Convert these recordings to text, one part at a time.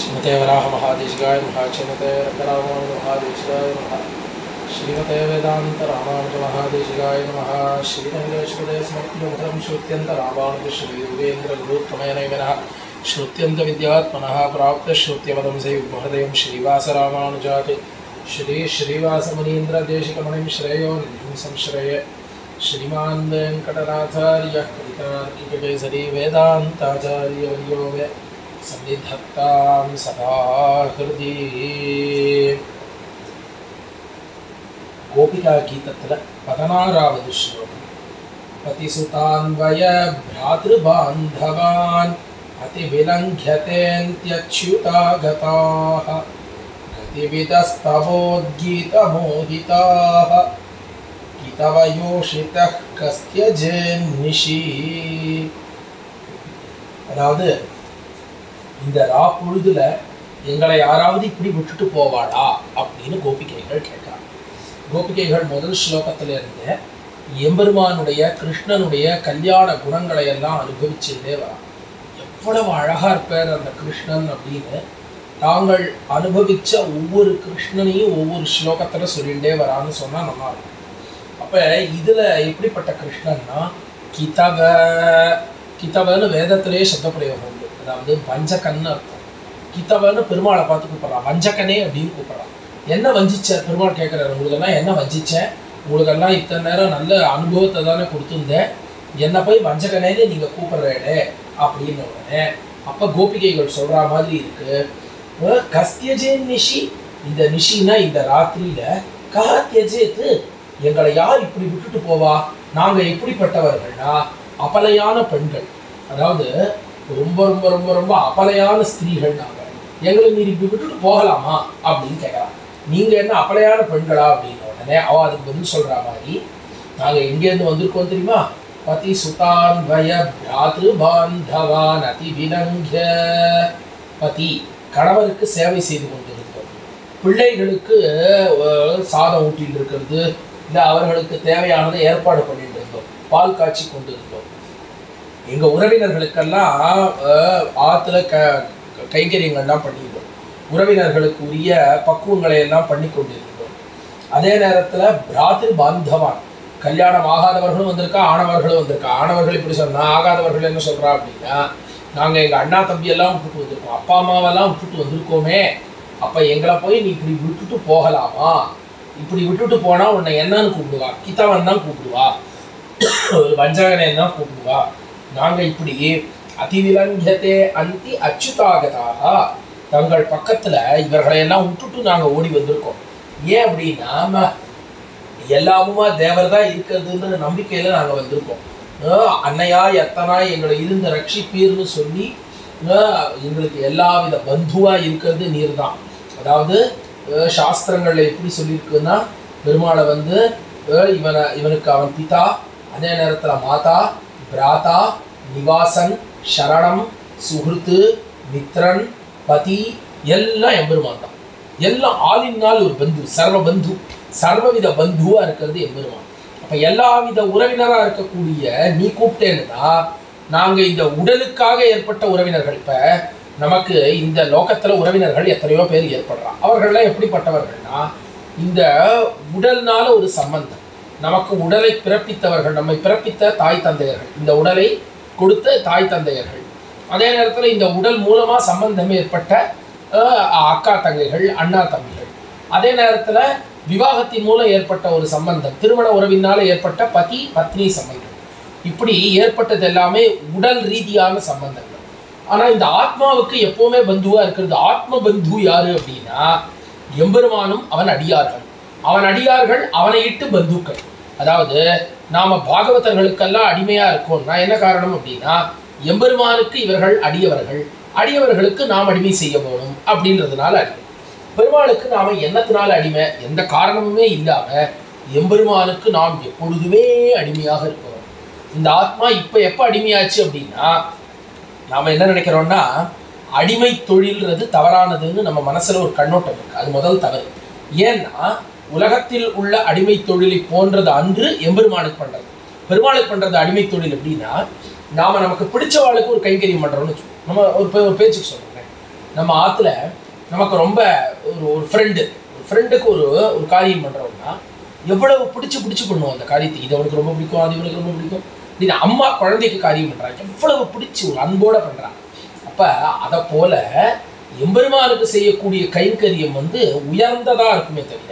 श्रीमते वराहमहादेशिकाय नमः श्रीमते रङ्गरामानुजमहादेशिकाय नमः श्रीमते वेदान्तरामानुजमहादेशिकाय नमः श्रीरङ्गेश्वरे समर्पितमुखं श्रुत्यन्तरामानुजश्रीयोगेन्द्रगुरुत्तमयनैमिनः श्रुत्यन्तविद्यात्मनः प्राप्तश्रुत्यपदं सैवमहदयं श्रीवासरामानुजात् श्री श्रीवासमुनीन्द्रदेशिकमणिं श्रेयो निधिं संश्रये श्रीमान् वेङ्कटनाथार्यः कवितार्किककेसरी वेदान्ताचार्यवर्यो मे सन्निधत्तां सदा हृदि கோபிகா கீதத்தில் பதினாறாவது ஸ்லோகம் பதிசுதான்வய भ्रातृबान्धवान् अतिविलङ्घ्यतेऽन्त्यच्युतागताः गतिविदस्तवोद्गीतमोहिताः கிதவயோஷிதः கஸ்தியஜேன்னிஷி அதாவது இந்த ரா பொழுதுல எங்களை யாராவது இப்படி விட்டுட்டு போவாளா அப்படின்னு கோபிகைகள் கேட்கிறாங்க கோபிகைகள் முதல் ஸ்லோகத்துல இருந்து எம்பெருமானுடைய கிருஷ்ணனுடைய கல்யாண குணங்களை எல்லாம் அனுபவிச்சுட்டே வரான் எவ்வளவு அழகா இருப்பார் அந்த கிருஷ்ணன் அப்படின்னு தாங்கள் அனுபவிச்ச ஒவ்வொரு கிருஷ்ணனையும் ஒவ்வொரு ஸ்லோகத்துல சொல்லிகிட்டே வரான்னு சொன்னா நல்லா இருக்கும் அப்ப இதுல எப்படிப்பட்ட கிருஷ்ணன்னா கிதவ கிதவன்னு வேதத்திலேயே சப்தப்பிரயோகம் உண்டு அதாவது வஞ்சகன்னு அர்த்தம் கிதவன்னு பெருமாளை பார்த்து கூப்பிடுறான் வஞ்சகனே அப்படின்னு கூப்பிடுறான் என்ன வஞ்சிச்ச பெருமாள் கேட்குறாரு உங்களுக்கெல்லாம் என்ன வஞ்சிச்சேன் உங்களுக்கெல்லாம் இத்தனை நேரம் நல்ல அனுபவத்தை தானே கொடுத்துருந்தேன் என்னை போய் வஞ்சகனேன்னு நீங்கள் கூப்பிடுறேடே அப்படின்னு உடனே அப்போ கோபிகைகள் சொல்கிற மாதிரி இருக்கு அஹ் கஸ்தியஜேன் நிஷி இந்த நிஷினா இந்த ராத்திரியில காத்தியஜேத்து எங்களை யார் இப்படி விட்டுட்டு போவா நாங்கள் எப்படிப்பட்டவர்கள்னா அபலையான பெண்கள் அதாவது ரொம்ப ரொம்ப ரொம்ப ரொம்ப அபலையான ஸ்திரீகள் நாங்கள் எங்களை நீர் இப்படி விட்டுட்டு போகலாமா அப்படின்னு கேட்கலாம் நீங்க என்ன அபலையான பெண்களா அப்படின்னு உடனே அவ அதுக்கு பதில் சொல்ற மாதிரி நாங்க எங்கேருந்து வந்திருக்கோம் தெரியுமா பதி சுதான் வய பிராத்ரு பாந்தவான் அதி விலங்கிய பதி கணவருக்கு சேவை செய்து கொண்டிருந்தோம் பிள்ளைகளுக்கு அஹ், சாதம் ஊட்டிட்டு இருக்கிறது இல்லை அவர்களுக்கு தேவையானதை ஏற்பாடு பண்ணிட்டு இருந்தோம் பால் காய்ச்சி கொண்டு இருந்தோம் எங்க உறவினர்களுக்கெல்லாம் அஹ், ஆத்துல க கைங்கரியங்கள்லாம் பண்ணியிருந்தோம் உறவினர்களுக்கு உரிய பக்குவங்களை எல்லாம் பண்ணி கொண்டிருந்தோம் அதே நேரத்துல பிராத்திரு பாந்தவான் கல்யாணம் ஆகாதவர்களும் வந்திருக்கா ஆணவர்களும் வந்திருக்கா ஆணவர்கள் இப்படி சொன்னா ஆகாதவர்கள் என்ன சொல்றா அப்படின்னா நாங்க எங்க அண்ணா தம்பி எல்லாம் விட்டுட்டு வந்திருக்கோம் அப்பா அம்மாவெல்லாம் விட்டுட்டு வந்திருக்கோமே அப்ப எங்களை போய் நீ இப்படி விட்டுட்டு போகலாமா இப்படி விட்டுட்டு போனா உன்னை என்னன்னு கூப்பிடுவா கிதவன் தான் கூப்பிடுவா ஒரு வஞ்சகனை தான் கூப்பிடுவா நாங்க இப்படி அதிவிலங்கியத்தே அந்தி அச்சுதாகதாக தங்கள் பக்கத்துல இவர்களை எல்லாம் விட்டுட்டு நாங்க ஓடி வந்திருக்கோம் ஏன் அப்படின்னா ம- எல்லாமுமா தேவர் தான் இருக்கிறதுன்ற நம்பிக்கையில நாங்க வந்திருக்கோம் ஆஹ் அன்னையா எத்தனாய் எங்களை இருந்து ரட்சிப்பீர்னு சொல்லி ஆஹ் எங்களுக்கு எல்லா வித பந்துவா இருக்கிறது நீர் தான் அதாவது ஆஹ் சாஸ்திரங்கள்ல எப்படி சொல்லியிருக்குன்னா பெருமாளை வந்து ஆஹ் இவனை இவனுக்கு அவன் பிதா அதே நேரத்துல மாதா பிராதா நிவாசன் சரணம் சுகிருத்து மித்ரன் பதி எல்லாம் எம்பெருமான் தான் எல்லாம் ஆளினால் ஒரு பந்து சர்வ பந்து சர்வவித பந்துவா இருக்கிறது எம்பெருமான் அப்ப எல்லாவித உறவினரா இருக்கக்கூடிய நீ கூப்பிட்டேன்னா நாங்க இந்த உடலுக்காக ஏற்பட்ட உறவினர்கள் இப்ப நமக்கு இந்த லோகத்துல உறவினர்கள் எத்தனையோ பேர் ஏற்படுறான் அவர்கள்லாம் எப்படிப்பட்டவர்கள்னா இந்த உடல்னால ஒரு சம்பந்தம் நமக்கு உடலை பிறப்பித்தவர்கள் நம்மை பிறப்பித்த தாய் தந்தையர்கள் இந்த உடலை கொடுத்த தாய் தந்தையர்கள் அதே நேரத்தில் இந்த உடல் மூலமா சம்பந்தம் ஏற்பட்ட அஹ், அக்கா தங்கைகள் அண்ணா தம்பிகள் அதே நேரத்தில் விவாகத்தின் மூலம் ஏற்பட்ட ஒரு சம்பந்தம் திருமண உறவினால ஏற்பட்ட பதி பத்னி சம்பந்தம் இப்படி ஏற்பட்டது எல்லாமே உடல் ரீதியான சம்பந்தங்கள் ஆனா இந்த ஆத்மாவுக்கு எப்பவுமே பந்துவா இருக்கிறது ஆத்ம பந்து யாரு அப்படின்னா எம்பெருமானும் அவன் அடியார்கள் அவன் அடியார்கள் அவனை இட்டு பந்துக்கள் அதாவது நாம பாகவதர்களுக்கெல்லாம் அடிமையா இருக்கோம்னா என்ன காரணம் அப்படின்னா எம்பெருமானுக்கு இவர்கள் அடியவர்கள் அடியவர்களுக்கு நாம் அடிமை செய்ய வேணும் அப்படின்றதுனால அடிமை பெருமாளுக்கு நாம என்னத்தினால அடிமை எந்த காரணமுமே இல்லாம எம்பெருமானுக்கு நாம் எப்பொழுதுமே அடிமையாக இருக்கிறோம் இந்த ஆத்மா இப்ப எப்ப அடிமையாச்சு அப்படின்னா நாம என்ன நினைக்கிறோம்னா அடிமை தொழில்ன்றது தவறானதுன்னு நம்ம மனசுல ஒரு கண்ணோட்டம் இருக்கு அது முதல் தவறு ஏன்னா உலகத்தில் உள்ள அடிமை தொழிலை போன்றது அன்று எம்பெருமானுக்கு பண்றது பெருமாளுக்கு பண்றது அடிமை தொழில் எப்படின்னா நாம நமக்கு பிடிச்சவாளுக்கு ஒரு கைங்கரியம் பண்றோம்னு வச்சுக்கோ. நம்ம ஒரு பே- ஒரு பேச்சுக்கு சொல்றேன் நம்ம ஆத்துல நமக்கு ரொம்ப ஒரு ஒரு ஃப்ரெண்டு ஒரு ஃப்ரெண்டுக்கு ஒரு ஒரு காரியம் பண்றோம்னா எவ்வளவு பிடிச்சு பிடிச்சு பண்ணுவோம் அந்த காரியத்தை இது அவனுக்கு ரொம்ப பிடிக்கும் அது இவனுக்கு ரொம்ப பிடிக்கும் அப்படின்னு அம்மா குழந்தைக்கு காரியம் பண்றாங்க எவ்வளவு பிடிச்சு ஒரு அன்போட பண்றாங்க அப்ப அதை போல எம்பெருமானுக்கு செய்யக்கூடிய கைங்கரியம் வந்து உயர்ந்ததா இருக்குமே தவிர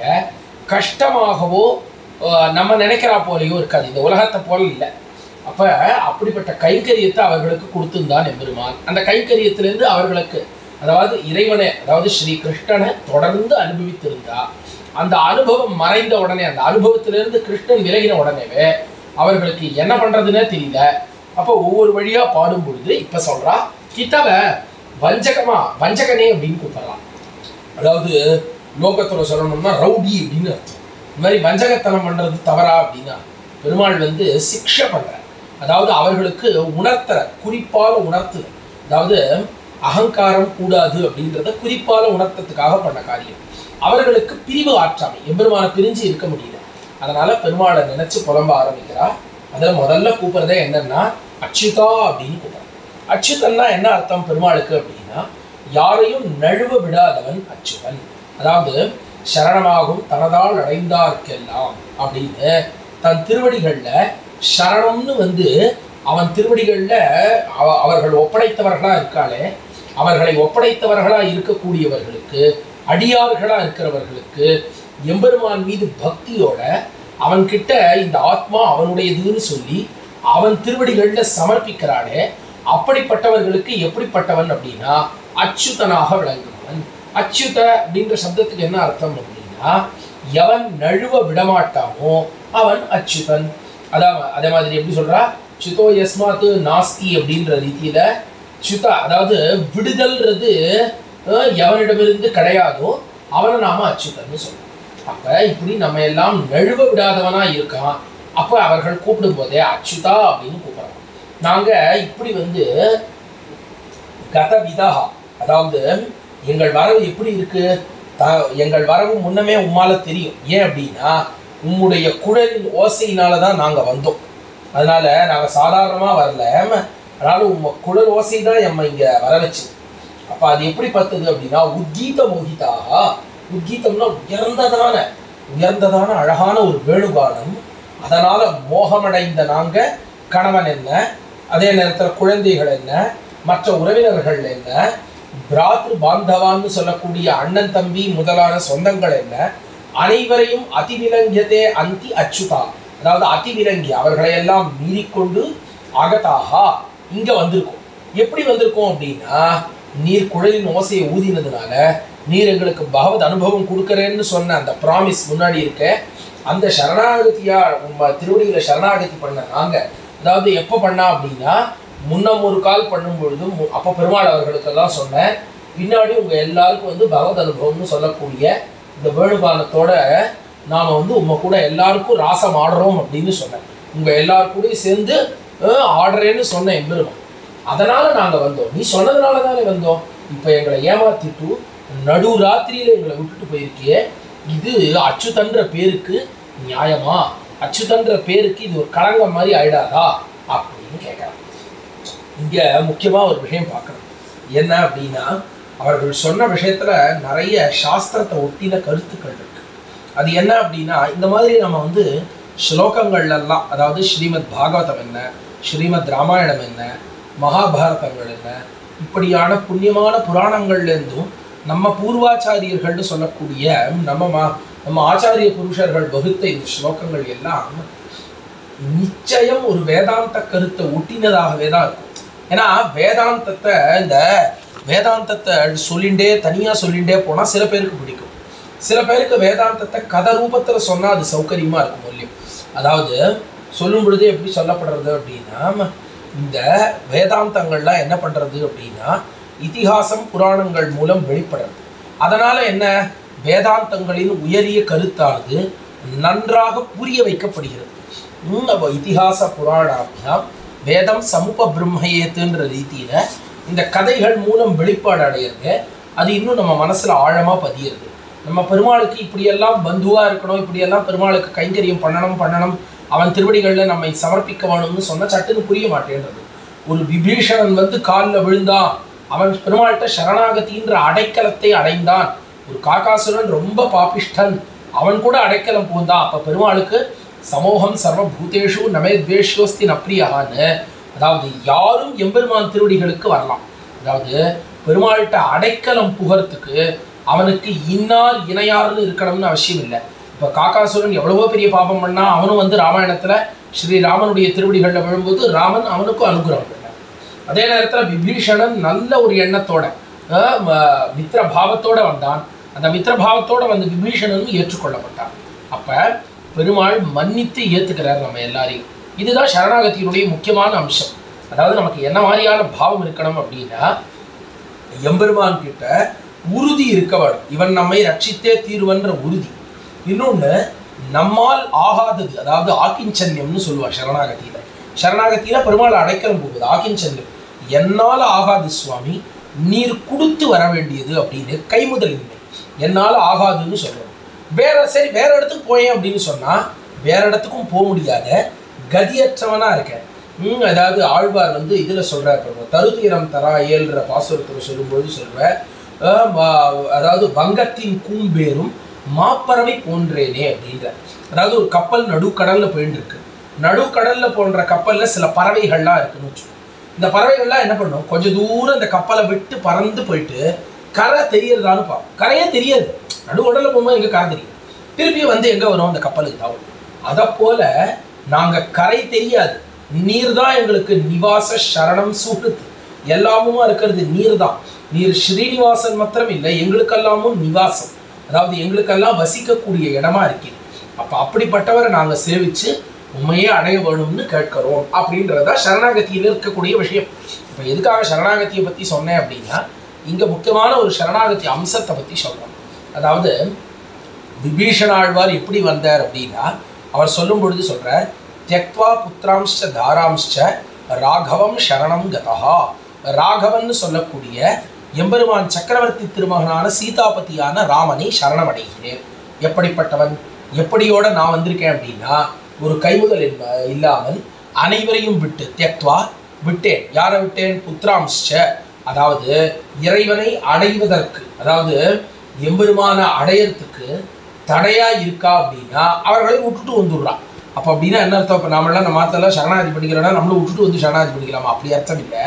கஷ்டமாகவோ அஹ், நம்ம நினைக்கிறா போலயோ இருக்காது இந்த உலகத்தை போல இல்லை அப்ப அப்படிப்பட்ட கைங்கரியத்தை அவர்களுக்கு கொடுத்திருந்தான் எம்பெருமான் அந்த கைங்கரியத்திலிருந்து அவர்களுக்கு அதாவது இறைவனை அதாவது ஸ்ரீ கிருஷ்ணனை தொடர்ந்து அனுபவித்திருந்தா அந்த அனுபவம் மறைந்த உடனே அந்த அனுபவத்திலிருந்து கிருஷ்ணன் விலகின உடனேவே அவர்களுக்கு என்ன பண்றதுன்னே தெரியல அப்போ ஒவ்வொரு வழியா பாடும் பொழுது இப்ப சொல்றா கித்தவ வஞ்சகமா வஞ்சகனே அப்படின்னு கூப்பிடலாம் அதாவது லோகத்துல சொல்லணும்னா ரவுடி அப்படின்னு அர்த்தம் இந்த மாதிரி வஞ்சகத்தனம் பண்றது தவறா அப்படின்னா பெருமாள் வந்து சிக்ஷை பண்ற அதாவது அவர்களுக்கு உணர்த்துற குறிப்பால உணர்த்துது அதாவது அகங்காரம் கூடாது அப்படின்றத குறிப்பால உணர்த்தத்துக்காக பண்ண காரியம் அவர்களுக்கு பிரிவு ஆற்றாமை எம்பெருமான பிரிஞ்சு இருக்க முடியல அதனால பெருமாளை நினைச்சு புலம்ப ஆரம்பிக்கிறா அதுல முதல்ல கூப்பிடுறதே என்னன்னா அச்சுதா அப்படின்னு கூப்பிடுறான் அச்சுதன்னா என்ன அர்த்தம் பெருமாளுக்கு அப்படின்னா யாரையும் நழுவ விடாதவன் அச்சுதன் அதாவது சரணமாகும் தனதால் அடைந்தார்க்கெல்லாம் அப்படின்னு தன் திருவடிகள்ல சரணம்னு வந்து அவன் திருவடிகள்ல அவ- அவர்கள் ஒப்படைத்தவர்களா இருக்காளே அவர்களை ஒப்படைத்தவர்களா இருக்கக்கூடியவர்களுக்கு அடியார்களா இருக்கிறவர்களுக்கு எம்பெருமான் மீது பக்தியோட அவன்கிட்ட இந்த ஆத்மா அவனுடையதுன்னு சொல்லி அவன் திருவடிகள்ல சமர்ப்பிக்கிறானே அப்படிப்பட்டவர்களுக்கு எப்படிப்பட்டவன் அப்படின்னா அச்சுதனாக விளங்குபவன் அச்சுத அப்படின்ற சப்தத்துக்கு என்ன அர்த்தம் அப்படின்னா எவன் நழுவ விடமாட்டானோ அவன் அச்சுதன் அதான் அதே மாதிரி எப்படி சொல்றா சுதோ யஸ்மாத்து நாஸ்தி அப்படின்ற ரீதியில சுதா அதாவது விடுதல்ன்றது அஹ், எவனிடமிருந்து கிடையாதோ அவனை நாம அச்சுதன்னு சொல்றோம் அப்ப இப்படி நம்ம எல்லாம் நழுவ விடாதவனா இருக்கான் அப்ப அவர்கள் கூப்பிடும் போதே அச்சுதா அப்படின்னு கூப்பிடுறாங்க நாங்க இப்படி வந்து கத விதா அதாவது எங்கள் வரவு எப்படி இருக்கு த- எங்கள் வரவு முன்னமே உம்மால தெரியும் ஏன் அப்படின்னா உம்முடைய குழலின் ஓசையினால தான் நாங்க வந்தோம் அதனால நாங்க சாதாரணமா வரல அதனால உம்ம குழல் ஓசை தான் எம்ம இங்க வர வச்சு அப்ப அது எப்படி பார்த்தது அப்படின்னா உத்கீத மோகிதாக உத்கீதம்னா உயர்ந்ததான உயர்ந்ததான அழகான ஒரு வேணுகானம் அதனால மோகமடைந்த நாங்க கணவன் என்ன அதே நேரத்தில் குழந்தைகள் என்ன மற்ற உறவினர்கள் என்ன பிராத்ரு பாந்தவான்னு சொல்லக்கூடிய அண்ணன் தம்பி முதலான சொந்தங்கள் என்ன அனைவரையும் அதிவிலங்கியதே அந்தி அச்சுதா அதாவது அதிவிலங்கி அவர்களை எல்லாம் மீறிக்கொண்டு அகதாகா இங்க வந்திருக்கோம் எப்படி வந்திருக்கோம் அப்படின்னா நீர் குழலின் ஓசையை ஊதினதுனால நீர் எங்களுக்கு பகவத் அனுபவம் கொடுக்கறேன்னு சொன்ன அந்த ப்ராமிஸ் முன்னாடி இருக்க அந்த சரணாகதியா உம்ம திருவடிகளை சரணாகதி பண்ண நாங்க அதாவது எப்போ பண்ணா அப்படின்னா முன்னம் ஒரு கால் பண்ணும் பொழுது மு- அப்போ பெருமாள் அவர்களுக்கெல்லாம் சொன்னேன் பின்னாடி உங்க எல்லாருக்கும் வந்து பகவத் அனுபவம்னு சொல்லக்கூடிய இந்த வேணுகானத்தோட நாம வந்து உங்க கூட எல்லாருக்கும் ராசம் ஆடுறோம் அப்படின்னு சொன்னேன் உங்க எல்லாரு கூடயும் சேர்ந்து அஹ், ஆடுறேன்னு சொன்னேன் எம்பெருமான் அதனால நாங்க வந்தோம் நீ சொன்னதுனால தானே வந்தோம் இப்போ எங்களை ஏமாத்திட்டு நடு ராத்திரியில எங்களை விட்டுட்டு போயிருக்கியே இது அச்சுதன்ற பேருக்கு நியாயமா அச்சுதன்ற பேருக்கு இது ஒரு களங்கம் மாதிரி ஆயிடாதா அப்படின்னு கேட்கறான் இங்க முக்கியமா ஒரு விஷயம் பார்க்கணும் என்ன அப்படின்னா அவர்கள் சொன்ன விஷயத்துல நிறைய சாஸ்திரத்தை ஒட்டின கருத்துக்கள் இருக்கு அது என்ன அப்படின்னா இந்த மாதிரி நம்ம வந்து ஸ்லோகங்கள்ல எல்லாம் அதாவது ஸ்ரீமத் பாகவதம் என்ன ஸ்ரீமத் ராமாயணம் என்ன மகாபாரதங்கள் என்ன இப்படியான புண்ணியமான புராணங்கள்ல இருந்தும் நம்ம பூர்வாச்சாரியர்கள்னு சொல்லக்கூடிய நம்ம மா நம்ம ஆச்சாரிய புருஷர்கள் வகுத்த இந்த ஸ்லோகங்கள் எல்லாம் நிச்சயம் ஒரு வேதாந்த கருத்தை ஒட்டினதாகவே தான் இருக்கும் ஏன்னா வேதாந்தத்தை இந்த வேதாந்தத்தை சொல்லிண்டே தனியா சொல்லிண்டே போனா சில பேருக்கு பிடிக்கும் சில பேருக்கு வேதாந்தத்தை கதை ரூபத்துல சொன்னா அது சௌகரியமா இருக்கும் இல்லையும் அதாவது சொல்லும் பொழுது எப்படி சொல்லப்படுறது அப்படின்னா இந்த வேதாந்தங்கள்லாம் என்ன பண்றது அப்படின்னா இதிகாசம் புராணங்கள் மூலம் வெளிப்படுறது அதனால என்ன வேதாந்தங்களின் உயரிய கருத்தானது நன்றாக புரிய வைக்கப்படுகிறது ம், அப்போ இதிகாச புராணாபியாம் வேதம் சமூக பிரம்மயேத்துன்ற ரீதியில இந்த கதைகள் மூலம் வெளிப்பாடு அடையிறது அது இன்னும் நம்ம மனசுல ஆழமா பதியிறது நம்ம பெருமாளுக்கு இப்படியெல்லாம் பந்துவா இருக்கணும் இப்படியெல்லாம் பெருமாளுக்கு கைங்கரியம் பண்ணணும் பண்ணணும் அவன் திருவடிகள்ல நம்மை சமர்ப்பிக்க வேணும்னு சொன்னா சட்டுன்னு புரிய மாட்டேன்றது ஒரு விபீஷணன் வந்து காலில் விழுந்தான் அவன் பெருமாள்கிட்ட சரணாகதின்ற அடைக்கலத்தை அடைந்தான் ஒரு காக்காசுரன் ரொம்ப பாபிஷ்டன் அவன் கூட அடைக்கலம் பூந்தான் அப்ப பெருமாளுக்கு சமூகம் சர்வ பூதேஷு நமே துவேஷோஸ்தி நப்ரியான்னு அதாவது யாரும் எம்பெருமான் திருவடிகளுக்கு வரலாம் அதாவது பெருமாள்கிட்ட அடைக்கலம் புகறதுக்கு அவனுக்கு இன்னார் இணையார்னு இருக்கணும்னு அவசியம் இல்லை இப்போ காக்காசுரன் எவ்வளவோ பெரிய பாபம் பண்ணா அவனும் வந்து ராமாயணத்துல ஸ்ரீராமனுடைய திருவடிகளில் விழும்போது ராமன் அவனுக்கும் அனுகிரகம் பண்ணான் அதே நேரத்தில் விபீஷணன் நல்ல ஒரு எண்ணத்தோட அஹ், ம- மித்திர பாவத்தோட வந்தான் அந்த மித்திர பாவத்தோட வந்து விபீஷணனும் ஏற்றுக்கொள்ளப்பட்டான் அப்ப பெருமாள் மன்னித்து ஏத்துக்கிறார் நம்ம எல்லாரையும் இதுதான் சரணாகதியினுடைய முக்கியமான அம்சம் அதாவது நமக்கு என்ன மாதிரியான பாவம் இருக்கணும் அப்படின்னா எம்பெருமான் கிட்ட உறுதி இருக்க வேணும் இவன் நம்மை ரட்சித்தே தீர்வன்ற உறுதி இன்னொன்று நம்மால் ஆகாதது அதாவது ஆக்கிஞ்சன்யம்னு சொல்லுவார் சரணாகதியில சரணாகதியில பெருமாள் அடைக்கலம் போகுது ஆக்கிஞ்சன்யம் என்னால் ஆகாது சுவாமி நீர் கொடுத்து வர வேண்டியது அப்படின்னு கைமுதலின்மை என்னால் ஆகாதுன்னு சொல்லணும் வேற சரி வேற இடத்துக்கு போயேன் அப்படின்னு சொன்னா வேற இடத்துக்கும் போக முடியாத கதியற்றவனா இருக்கேன் ம், அதாவது ஆழ்வார் வந்து இதுல சொல்றார் பாருங்க, தருதீரம் தரா ஏழ்ற பாசுரத்தில் சொல்லும்போது சொல்ற அஹ், ம- அதாவது வங்கத்தின் கூம்பேரும் மாப்பறவை போன்றேனே அப்படின்ற அதாவது ஒரு கப்பல் நடுக்கடல்ல போயிட்டு இருக்கு நடுக்கடல்ல போன்ற கப்பல்ல சில பறவைகள்லாம் இருக்குன்னு வச்சுக்கோ இந்த பறவைகள்லாம் என்ன பண்ணும் கொஞ்ச தூரம் இந்த கப்பலை விட்டு பறந்து போயிட்டு கரை தெரியறதான்னு பார்ப்போம் கரையே தெரியாது நடுக்கடல்ல போகும்போது எங்க கரை தெரியும் திருப்பி வந்து எங்க வரும் அந்த கப்பலுக்கு தான் வரும் அதை போல நாங்க கரை தெரியாது நீர் தான் எங்களுக்கு நிவாச சரணம் சூழ்த்து எல்லாமுமா இருக்கிறது நீர் தான் நீர் ஸ்ரீனிவாசன் மாத்திரம் இல்லை எங்களுக்கெல்லாமும் நிவாசம் அதாவது எங்களுக்கெல்லாம் வசிக்கக்கூடிய இடமா இருக்கீங்க அப்ப அப்படிப்பட்டவரை நாங்க சேவிச்சு உண்மையே அடைய வேணும்னு கேட்கிறோம் அப்படின்றதா சரணாகதியில் இருக்கக்கூடிய விஷயம் இப்போ எதுக்காக சரணாகதியை பத்தி சொன்னேன் அப்படின்னா இங்க முக்கியமான ஒரு சரணாகதி அம்சத்தை பத்தி சொல்றோம் அதாவது விபீஷணாழ்வார் எப்படி வந்தார் அப்படின்னா அவர் சொல்லும் பொழுது சொல்றார் தியக்வா புத்திராம்ச தாராம்ச ராகவம் சரணம் கதா ராகவன் சொல்லக்கூடிய எம்பெருமான் சக்கரவர்த்தி திருமகனான சீதாபதியான ராமனை சரணமடைகிறேன் எப்படிப்பட்டவன் எப்படியோட நான் வந்திருக்கேன் அப்படின்னா ஒரு கைமுதல் என்ப- இல்லாமல் அனைவரையும் விட்டு தியக்வா விட்டேன் யாரை விட்டேன் புத்திராம்ச அதாவது இறைவனை அடைவதற்கு அதாவது எம்பெருமான அடையறதுக்கு தடையா இருக்கா அப்படின்னா அவர்களை விட்டுட்டு வந்துடுறான் அப்போ அப்படின்னா என்ன அர்த்தம் இப்போ நாமெல்லாம் நம்ம மாத்தெல்லாம் சரணாகதி பண்ணிக்கிறோம்னா நம்மளும் விட்டுட்டு வந்து சரணாகதி பண்ணிக்கலாமா அப்படி அர்த்தம் இல்லை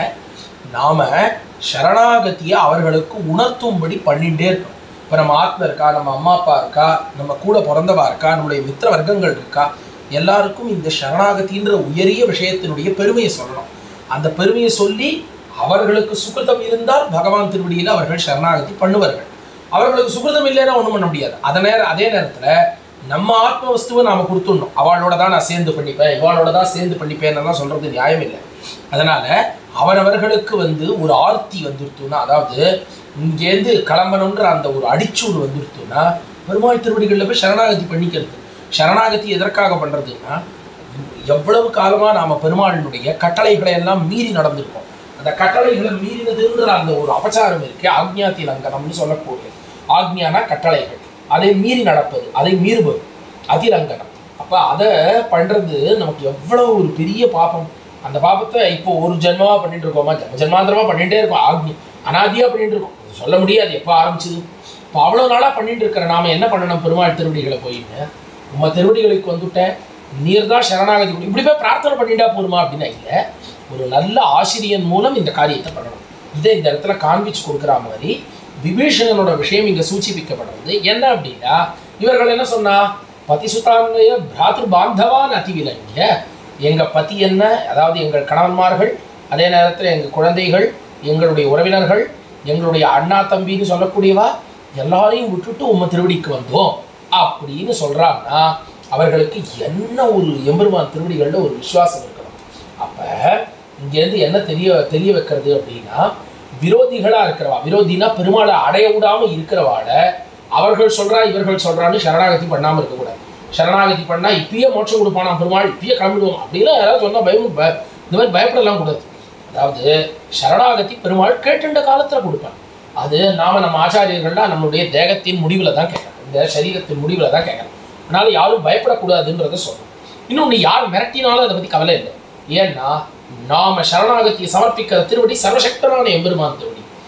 நாம சரணாகதியை அவர்களுக்கு உணர்த்தும்படி பண்ணிட்டே இருக்கோம் இப்போ நம்ம ஆத்மா இருக்கா நம்ம அம்மா அப்பா இருக்கா நம்ம கூட பிறந்தவா இருக்கா நம்மளுடைய மித்திர வர்க்கங்கள் இருக்கா எல்லாருக்கும் இந்த சரணாகதின்ற உயரிய விஷயத்தினுடைய பெருமையை சொல்லணும் அந்த பெருமையை சொல்லி அவர்களுக்கு சுகிருதம் இருந்தால் பகவான் திருவடியில் அவர்கள் சரணாகதி பண்ணுவார்கள் அவர்களுக்கு சுகிருதம் இல்லைன்னா ஒன்றும் பண்ண முடியாது அதே நேரம் அதே நேரத்தில் நம்ம ஆத்ம வஸ்துவை நாம கொடுத்துடணும் அவளோட தான் நான் சேர்ந்து பண்ணிப்பேன் இவாளோட தான் சேர்ந்து பண்ணிப்பேன்னு சொல்றது நியாயம் இல்லை அதனால அவரவர்களுக்கு வந்து ஒரு ஆர்த்தி வந்துருத்துன்னா அதாவது இங்கேருந்து கிளம்பணுன்ற அந்த ஒரு அடிச்சூடு வந்துருத்துன்னா பெருமாள் திருவடிகளில் போய் சரணாகதி பண்ணிக்கிறது சரணாகதி எதற்காக பண்றதுன்னா எவ்வளவு காலமா நாம பெருமாளினுடைய கட்டளைகளை எல்லாம் மீறி நடந்திருக்கோம் அந்த கட்டளைகளை மீறினதுன்ற அந்த ஒரு அபச்சாரம் இருக்கு ஆக்ஞாத்தி லங்கனம்னு சொல்லக்கூடிய ஆக்ஞானா கட்டளைகள் அதை மீறி நடப்பது அதை மீறுவது அதிலங்கனம் அப்ப அதை பண்றது நமக்கு எவ்வளவு ஒரு பெரிய பாபம் அந்த பாபத்தை இப்போ ஒரு ஜென்மமா பண்ணிட்டு இருக்கோமா ஜென்ம ஜென்மாந்திரமா பண்ணிட்டே இருக்கோம் ஆக்ஞி அனாதியா பண்ணிட்டு இருக்கோம் அது சொல்ல முடியாது எப்போ ஆரம்பிச்சது இப்போ அவ்வளவு நாளா பண்ணிட்டு இருக்கிற நாம என்ன பண்ணணும் பெருமாள் திருவடிகளை போயின்னு உம்ம திருவடிகளுக்கு வந்துட்டேன் நீர் தான் சரணாகதி கொடு. இப்படி போய் பிரார்த்தனை பண்ணிட்டா போருமா அப்படின்னா இல்லை ஒரு நல்ல ஆசிரியன் மூலம் இந்த காரியத்தை பண்ணணும் இதை இந்த இடத்துல காண்பிச்சு கொடுக்குற மாதிரி விபீஷணனோட விஷயம் இங்க சூச்சிப்பிக்கப்படுறது என்ன அப்படின்னா இவர்கள் என்ன சொன்னா பதிசுதாங்கய பிராத்திரு பாந்தவான் அதிவிலங்கிய எங்க பதி என்ன அதாவது எங்கள் கணவன்மார்கள் அதே நேரத்தில் எங்கள் குழந்தைகள் எங்களுடைய உறவினர்கள் எங்களுடைய அண்ணா தம்பின்னு சொல்லக்கூடியவா எல்லாரையும் விட்டுட்டு உம்ம திருவடிக்கு வந்தோம் அப்படின்னு சொல்றாங்கன்னா அவர்களுக்கு என்ன ஒரு எம்பெருமான் திருவடிகளில் ஒரு விசுவாசம் இருக்கணும் அப்ப இங்கேருந்து என்ன தெரிய தெரிய வைக்கிறது அப்படின்னா விரோதிகளா இருக்கிறவா விரோதினா பெருமாளை அடைய விடாம இருக்கிறவாட அவர்கள் சொல்றா இவர்கள் சொல்றான்னு சரணாகதி பண்ணாம இருக்கக்கூடாது சரணாகதி பண்ணா இப்பயே மோட்சம் கொடுப்பானா பெருமாள் இப்பயே கிளம்பிடுவோம் அப்படிலாம் யாராவது சொன்னா பயம் ப- இந்த மாதிரி பயப்படலாம் கூடாது அதாவது சரணாகதி பெருமாள் கேட்டுண்ட காலத்துல கொடுப்பான் அது நாம நம்ம ஆச்சாரியர்கள்லாம் நம்மளுடைய தேகத்தின் முடிவுல தான் கேட்கணும் இந்த சரீரத்தின் முடிவுல தான் கேட்கணும் அதனால யாரும் பயப்படக்கூடாதுன்றத சொல்லணும் இன்னொன்று யார் மிரட்டினாலும் அதை பத்தி கவலை இல்லை ஏன்னா நாம சரணாகதியை சமர்ப்பிக்கிற திருவடி சர்வசக்தனான எம்பெருமான் திருவடி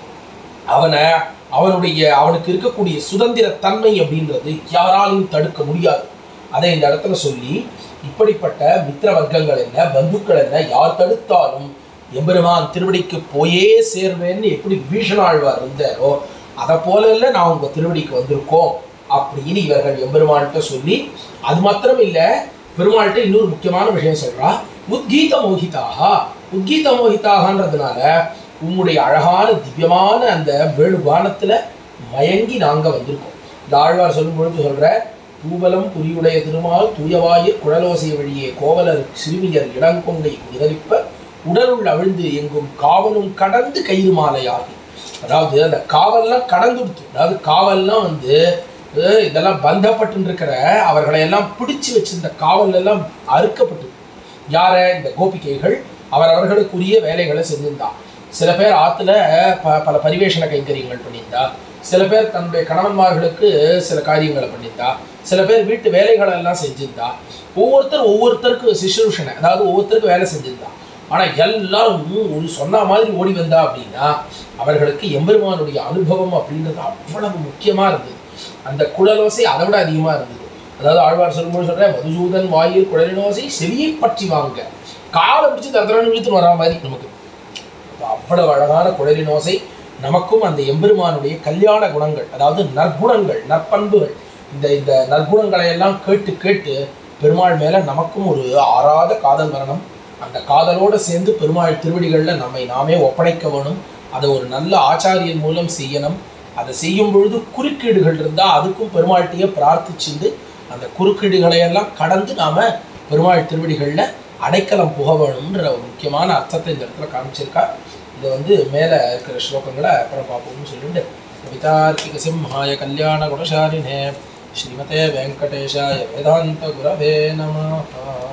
அவனை அவனுடைய அவனுக்கு இருக்கக்கூடிய சுதந்திர தன்மை அப்படின்றது யாராலையும் தடுக்க முடியாது அதை இந்த இடத்துல சொல்லி இப்படிப்பட்ட மித்திர வர்க்கங்கள் என்ன பந்துக்கள் என்ன யார் தடுத்தாலும் எம்பெருமான் திருவடிக்கு போயே சேர்வேன்னு எப்படி பீஷணாழ்வார் இருந்தாரோ அதை போல இல்லை நான் உங்க திருவடிக்கு வந்திருக்கோம் அப்படின்னு இவர்கள் எம்பெருமான்கிட்ட சொல்லி அது மாத்திரம் இல்லை பெருமாள்கிட்ட இன்னொரு முக்கியமான விஷயம் சொல்றா உத்கீத மோகிதாக உத்கீத மோகிதாகன்றதுனால உம்முடைய அழகான திவ்யமான அந்த வேணுகானத்துல மயங்கி நாங்க வந்திருக்கோம் இந்த ஆழ்வார் சொல்லும் பொழுது சொல்ற தூபலம் புரியுடைய திருமால் தூயவாயிற் குழலோசை வழியே கோவலர் சிறுமியர் இளங்கொங்கை முதலிப்ப உடலுள் அவிழ்ந்து எங்கும் காவலும் கடந்து கயிறு மாலையாகி அதாவது அந்த காவல்லாம் கடந்துடுத்து அதாவது காவல்லாம் வந்து அஹ், இதெல்லாம் பந்தப்பட்டு இருக்கிற அவர்களை எல்லாம் பிடிச்சு வச்சிருந்த காவல் எல்லாம் அறுக்கப்பட்டு யார இந்த கோபிகைகள் அவரவர்களுக்குரிய வேலைகளை செஞ்சிருந்தா சில பேர் ஆத்துல ப பல பரிவேஷண கைங்கரியங்கள் பண்ணியிருந்தா சில பேர் தன்னுடைய கணவன்மார்களுக்கு சில காரியங்களை பண்ணியிருந்தா சில பேர் வீட்டு வேலைகளை எல்லாம் செஞ்சிருந்தா ஒவ்வொருத்தர் ஒவ்வொருத்தருக்கு சிசுருஷனை அதாவது ஒவ்வொருத்தருக்கு வேலை செஞ்சிருந்தா ஆனா எல்லாரும் ஒரு சொன்ன மாதிரி ஓடி வந்தா அப்படின்னா அவர்களுக்கு எம்பெருமானுடைய அனுபவம் அப்படின்றது அவ்வளவு முக்கியமா இருந்தது அந்த குழலோசை அதை விட அதிகமா இருந்தது அதாவது ஆழ்வார் சொல்லும்போது சொல்றேன் மதுசூதன் வாயில் குழலினோசை செவியை பற்றி வாங்க காலை பிடிச்சி தத்திரன்னு இழுத்துன்னு வரா மாதிரி நமக்கு அப்ப அவ்வளவு அழகான குழலினோசை நமக்கும் அந்த எம்பெருமானுடைய கல்யாண குணங்கள் அதாவது நற்குணங்கள் நற்பண்புகள் இந்த இந்த நற்குணங்களை எல்லாம் கேட்டு கேட்டு பெருமாள் மேல நமக்கும் ஒரு ஆறாத காதல் வரணும் அந்த காதலோட சேர்ந்து பெருமாள் திருவடிகள்ல நம்மை நாமே ஒப்படைக்க வேணும் அதை ஒரு நல்ல ஆச்சாரியன் மூலம் செய்யணும் அதை செய்யும் பொழுது குறுக்கீடுகள் இருந்தால் அதுக்கும் பெருமாள்கிட்டயே பிரார்த்திச்சுண்டு அந்த குறுக்கீடுகளை எல்லாம் கடந்து நாம பெருமாள் திருவடிகளில் அடைக்கலம் புக வேணும்ன்ற ஒரு முக்கியமான அர்த்தத்தை இந்த இடத்துல காமிச்சிருக்கா இதை வந்து மேலே இருக்கிற ஸ்லோகங்களை அப்புறம் பார்ப்போம்னு சொல்லிட்டு கவிதார்க்கிக சிம்ஹாய கல்யாண குணசாலினே ஸ்ரீமதே வெங்கடேஷாய வேதாந்த குரவே நமஹ